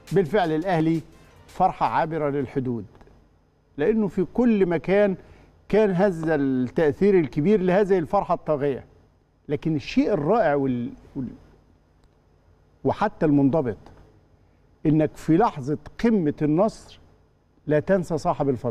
بالفعل الاهلي فرحه عابره للحدود لانه في كل مكان كان هذا التاثير الكبير لهذه الفرحه الطاغيه لكن الشيء الرائع وال... وال... وحتى المنضبط انك في لحظه قمه النصر لا تنسى صاحب الفضل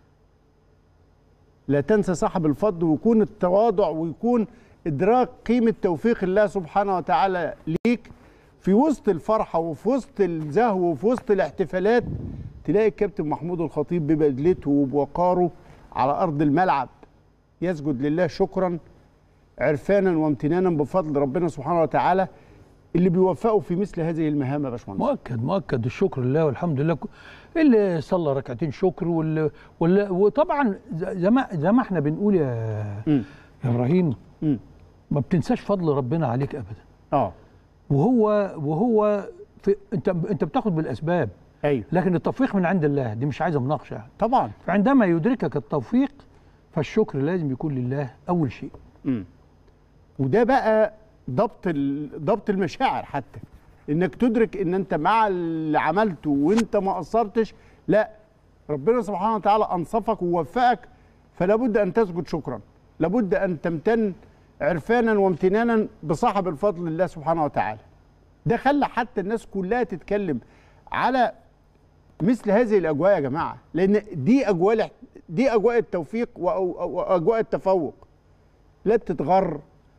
لا تنسى صاحب الفضل ويكون التواضع ويكون ادراك قيمه توفيق الله سبحانه وتعالى ليك في وسط الفرحه وفي وسط الزهو وفي وسط الاحتفالات تلاقي الكابتن محمود الخطيب ببدلته وبوقاره على ارض الملعب يسجد لله شكرا عرفانا وامتنانا بفضل ربنا سبحانه وتعالى اللي بيوفقه في مثل هذه المهام يا باشمهندس مؤكد مؤكد الشكر لله والحمد لله اللي صلى ركعتين شكر واللي, واللي وطبعا زي ما زي ما احنا بنقول يا مم. يا ابراهيم مم. ما بتنساش فضل ربنا عليك ابدا اه وهو وهو في انت انت بتاخد بالاسباب ايوه لكن التوفيق من عند الله دي مش عايزه مناقشه طبعا فعندما يدركك التوفيق فالشكر لازم يكون لله اول شيء مم. وده بقى ضبط ال- ضبط المشاعر حتى انك تدرك ان انت مع اللي عملته وانت ما قصرتش لا ربنا سبحانه وتعالى انصفك ووفقك فلا بد ان تسجد شكرا لابد ان تمتن عرفانا وامتنانا بصاحب الفضل الله سبحانه وتعالى ده خلى حتى الناس كلها تتكلم على مثل هذه الاجواء يا جماعه لان دي اجواء الاح- دي اجواء التوفيق وأو- واجواء التفوق لا بتتغر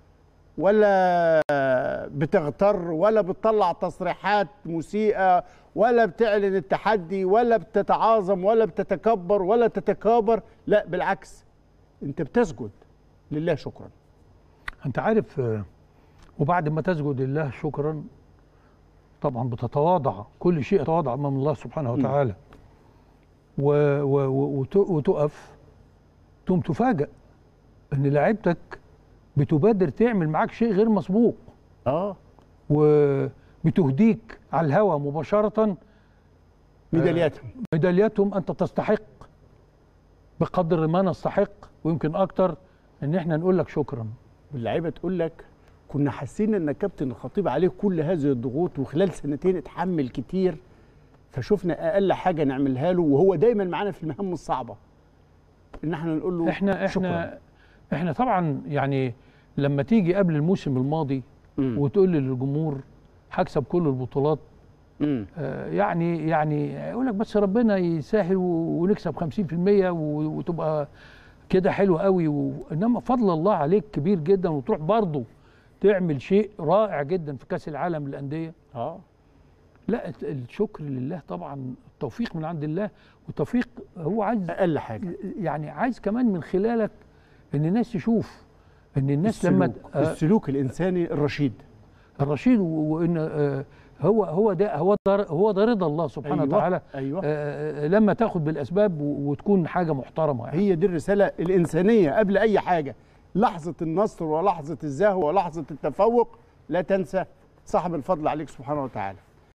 ولا بتغتر ولا بتطلع تصريحات مسيئة ولا بتعلن التحدي ولا بتتعاظم ولا بتتكبر ولا تتكابر لا بالعكس انت بتسجد لله شكرا انت عارف آه، وبعد ما تسجد لله شكرا طبعا بتتواضع كل شيء يتواضع امام الله سبحانه وتعالى و و و وت- وتقف تقوم تفاجأ ان لعيبتك بتبادر تعمل معاك شيء غير مسبوق اه وبتهديك على الهوى مباشرة ميدالياتهم ميدالياتهم انت تستحق بقدر ما نستحق ويمكن اكتر ان احنا نقول لك شكرا واللعيبه تقول لك كنا حاسين ان كابتن الخطيب عليه كل هذه الضغوط وخلال سنتين اتحمل كتير فشفنا اقل حاجه نعملها له وهو دايما معانا في المهام الصعبه ان احنا نقول له احنا شكرا. احنا احنا طبعا يعني لما تيجي قبل الموسم الماضي مم. وتقول للجمهور هكسب كل البطولات مم. آه، يعني يعني يقول لك بس ربنا يسهل و- ونكسب 50% و- وتبقى كده حلو قوي و... انما فضل الله عليك كبير جدا وتروح برضه تعمل شيء رائع جدا في كاس العالم للانديه اه لا الت- الشكر لله طبعا التوفيق من عند الله والتوفيق هو عايز اقل حاجه يعني عايز كمان من خلالك ان الناس تشوف ان الناس لما السلوك, آه، السلوك الانساني الرشيد الرشيد و- وان آه، هو هو ده هو ده هو ده رضا الله سبحانه أيوة، وتعالى أيوة. آه، آه، لما تاخد بالاسباب و- وتكون حاجه محترمه يعني هي دي الرساله الانسانيه قبل اي حاجه لحظه النصر ولحظه الزهو ولحظه التفوق لا تنسى صاحب الفضل عليك سبحانه وتعالى